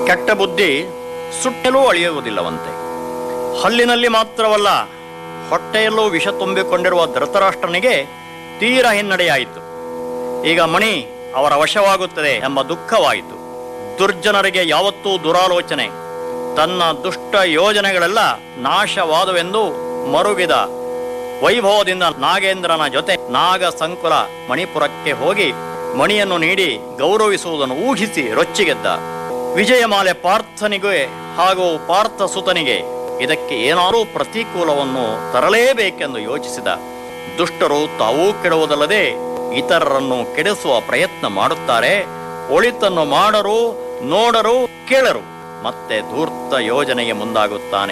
ಕೆಟ್ಟ ಬುದ್ಧಿ ಸುಟ್ಟಲೂ ಅಳಿಯುವುದಿಲ್ಲವಂತೆ ಹಲ್ಲಿನಲ್ಲಿ ಮಾತ್ರವಲ್ಲ ಹೊಟ್ಟೆಯಲ್ಲೂ ವಿಷ ತುಂಬಿಕೊಂಡಿರುವ ಧೃತರಾಷ್ಟ್ರನಿಗೆ ತೀರ ಹಿನ್ನಡೆಯಾಯಿತು ಈಗ ಮಣಿ ಅವರ ವಶವಾಗುತ್ತದೆ ಎಂಬ ದುಃಖವಾಯಿತು ದುರ್ಜನರಿಗೆ ಯಾವತ್ತೂ ದುರಾಲೋಚನೆ ತನ್ನ ದುಷ್ಟ ಯೋಜನೆಗಳೆಲ್ಲ ನಾಶವಾದವೆಂದು ಮರುಗಿದ ವೈಭವದಿಂದ ನಾಗೇಂದ್ರನ ಜೊತೆ ನಾಗ ಸಂಕುಲ ಮಣಿಪುರಕ್ಕೆ ಹೋಗಿ ಮಣಿಯನ್ನು ನೀಡಿ ಗೌರವಿಸುವುದನ್ನು ಊಹಿಸಿ ರೊಚ್ಚಿಗೆದ್ದ ವಿಜಯಮಾಲೆ ಪಾರ್ಥನಿಗೆ ಹಾಗೂ ಪಾರ್ಥ ಸುತನಿಗೆ ಇದಕ್ಕೆ ಏನಾದರೂ ಪ್ರತಿಕೂಲವನ್ನು ತರಲೇಬೇಕೆಂದು ಯೋಚಿಸಿದ ದುಷ್ಟರು ತಾವೂ ಕೆಡುವುದಲ್ಲದೆ ಇತರರನ್ನು ಕೆಡಿಸುವ ಪ್ರಯತ್ನ ಮಾಡುತ್ತಾರೆ ಒಳಿತನ್ನು ಮಾಡರು ನೋಡರು ಕೇಳರು ಮತ್ತೆ ಧೂರ್ತ ಯೋಜನೆಗೆ ಮುಂದಾಗುತ್ತಾನೆ